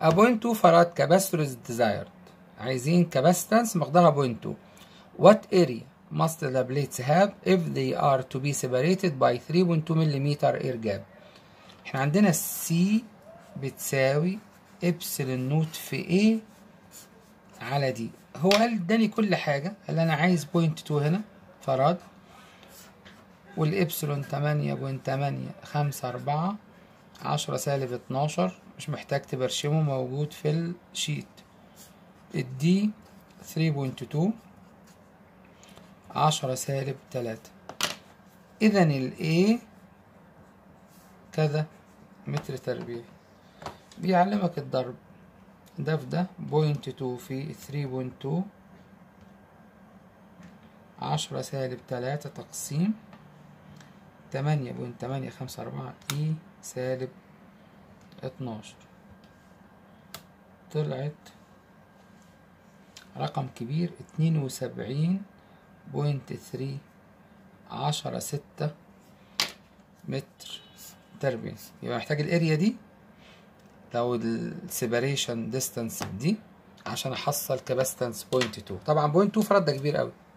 A point 2 فراد capacitor is desired عايزين capacitance مقدارها point 2 What area must the plates have if they are to be separated by 3.2 mm air gap احنا عندنا C بتساوي ابسلون نوت في A على دي هو قال اداني كل حاجة قال انا عايز بوينت 2 هنا فراد والإبسلون تمانية بوينت تمانية خمسة أربعة عشرة سالب اتناشر مش محتاج تبرشمه موجود في الشيت الدي ثري بوينت تو عشرة سالب تلاتة إذا الإيه كذا متر تربيع بيعلمك الضرب ده في ده بوينت تو في ثري بوينت تو عشرة سالب تلاتة تقسيم تمانية بوينت تمانية خمسة أربعة إي سالب اتناشر طلعت رقم كبير اتنين وسبعين بوينت ثري عشرة ستة متر تربيع يبقى محتاج الاريا دي لو السيبريشن ديستانس دي عشان احصل كاباستنس بوينت تو طبعا بوينت تو فرد ده كبير قوي